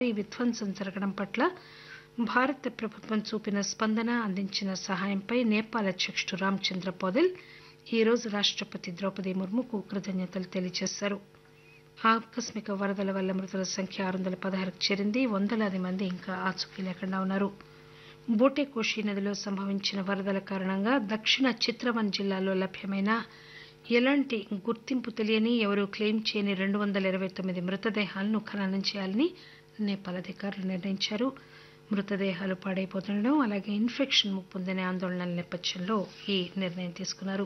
విధ్వంసం జరగడం పట్ల భారత ప్రభుత్వం చూపిన స్పందన అందించిన సహాయంపై నేపాల్ అధ్యకుడు రామచంద్ర పౌదెల్ ఈరోజు రాష్టపతి ద్రౌపది ముర్ముకు కృతజ్ఞతలు తెలియజేశారు ఆకస్మిక వరదల వల్ల మృతుల సంఖ్య ఆరు వందల పదహారుకు చేరింది వందలాది మంది ఇంకా ఆచూకీ లేకుండా ఉన్నారు బూటేకోషి నదిలో సంభవించిన వరదల కారణంగా దక్షిణ చిత్రవన్ జిల్లాలో లభ్యమైన ఎలాంటి గుర్తింపు తెలియని ఎవరూ క్లెయిమ్ చేయని రెండు వందల ఇరవై తొమ్మిది మృతదేహాలను ఖననం చేయాలని నేపాల్ అధికారులు నిర్ణయించారు మృతదేహాలు పాడైపోతుండడం అలాగే ఇన్ఫెక్షన్ ముప్పుందనే ఆందోళనల నేపథ్యంలో ఈ నిర్ణయం తీసుకున్నారు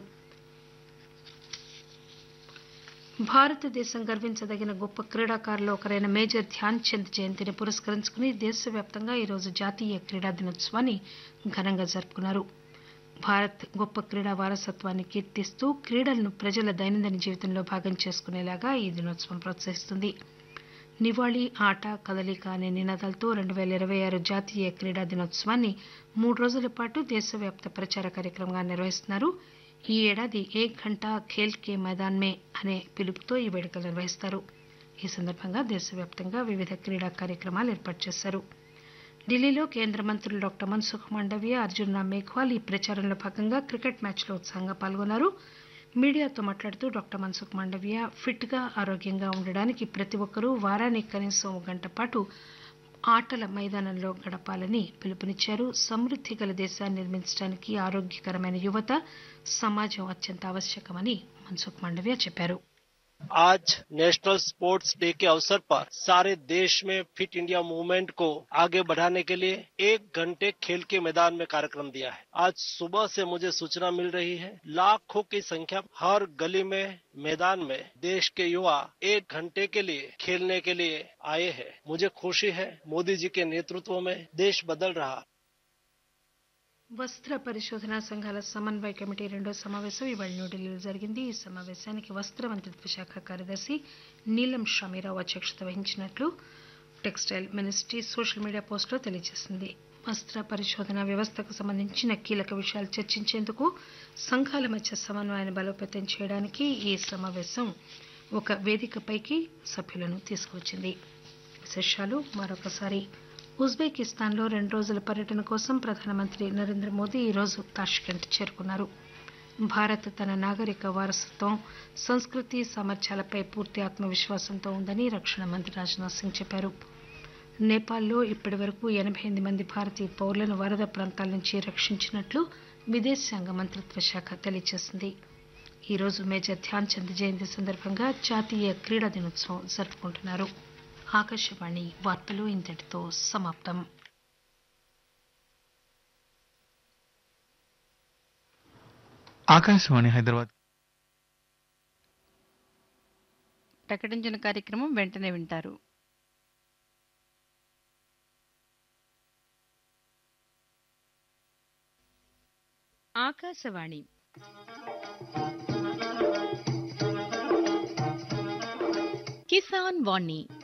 భారతదేశం గర్వించదగిన గొప్ప క్రీడాకారుల్లో ఒకరైన మేజర్ ధ్యాన్ చంద్ జయంతిని పురస్కరించుకుని దేశవ్యాప్తంగా ఈరోజు జాతీయ క్రీడా దినోత్సవాన్ని ఘనంగా జరుపుకున్నారు భారత్ గొప్ప క్రీడా వారసత్వాన్ని కీర్తిస్తూ క్రీడలను ప్రజల దైనందిన జీవితంలో భాగం చేసుకునేలాగా ఈ దినోత్సవం ప్రోత్సహిస్తుంది నివాళి ఆట కదలిక అనే నినాదాలతో రెండు పేల ఇరవై ఆరు జాతీయ క్రీడా దినోత్సవాన్ని మూడు రోజుల పాటు దేశవ్యాప్త ప్రచార కార్యక్రమంగా నిర్వహిస్తున్నారు ఈ ఏడాది ఏక్ ఘంటా ఖేల్ కే మైదాన్ మే అనే పిలుపుతో ఈ వేడుకలు నిర్వహిస్తారు ఈ సందర్భంగా దేశవ్యాప్తంగా వివిధ క్రీడా కార్యక్రమాలు ఏర్పాటు చేశారు ఢిల్లీలో కేంద్ర మంత్రులు డాక్టర్ మన్సుఖ్ మాండవ్య అర్జున్ రామ్ మేఘ్వాల్ ఈ ప్రచారంలో భాగంగా క్రికెట్ మ్యాచ్లో ఉత్సాహంగా పాల్గొన్నారు మీడియాతో మాట్లాడుతూ డాక్టర్ మన్సుఖ్ మాండవ్య ఫిట్ గా ఆరోగ్యంగా ఉండడానికి ప్రతి ఒక్కరూ వారానికి కనీసం ఒక గంట పాటు ఆటల మైదానంలో గడపాలని పిలుపునిచ్చారు సమృద్ది గల దేశాన్ని నిర్మించడానికి ఆరోగ్యకరమైన యువత సమాజం అత్యంత అవశ్యకమని మన్సుఖ్ మాండవ్య చెప్పారు आज नेशनल स्पोर्ट्स डे के अवसर पर सारे देश में फिट इंडिया मूवमेंट को आगे बढ़ाने के लिए एक घंटे खेल के मैदान में कार्यक्रम दिया है आज सुबह से मुझे सूचना मिल रही है लाखों की संख्या हर गली में मैदान में देश के युवा एक घंटे के लिए खेलने के लिए आए हैं मुझे खुशी है मोदी जी के नेतृत्व में देश बदल रहा వస్త్ర పరిశోధనా సంఘాల సమన్వయ కమిటీ రెండో సమావేశం ఇవాళ న్యూఢిల్లీలో జరిగింది ఈ సమావేశానికి వస్త్ర మంత్రిత్వ శాఖ కార్యదర్శి నీలం షమీరావు అధ్యక్షత వహించినట్లు టెక్స్టైల్ మినిస్ట్రీ సోషల్ మీడియా పోస్టులో తెలియజేసింది వస్త్ర పరిశోధన వ్యవస్థకు సంబంధించిన కీలక విషయాలు చర్చించేందుకు సంఘాల మధ్య సమన్వయాన్ని బలోపేతం చేయడానికి ఈ సమావేశం ఒక వేదికపైకి సభ్యులను తీసుకువచ్చింది విశేషాలు మరొకసారి ఉజ్బెకిస్తాన్లో రెండు రోజుల పర్యటన కోసం ప్రధానమంత్రి నరేంద్ర మోదీ ఈరోజు తాష్కెంట్ చేరుకున్నారు భారత్ తన నాగరిక వారసత్వం సంస్కృతి సామర్థ్యాలపై పూర్తి ఆత్మవిశ్వాసంతో ఉందని రక్షణ మంత్రి రాజ్నాథ్ సింగ్ చెప్పారు నేపాల్లో ఇప్పటి వరకు ఎనబై ఎనిమిది మంది భారతీయ పౌరులను వరద ప్రాంతాల నుంచి రక్షించినట్లు విదేశాంగ మంత్రిత్వ శాఖ తెలియజేసింది ఈరోజు మేజర్ ధ్యాన్ చంద్ జయంతి సందర్భంగా జాతీయ క్రీడా దినోత్సవం జరుపుకుంటున్నారు ఆకాశవాణి వార్తలు ఇంతటితో సమాప్తం ఆకాశవాణి హైదరాబాద్ ప్రకటించిన కార్యక్రమం వెంటనే వింటారు ఆకాశవాణి కిసాన్ వాణి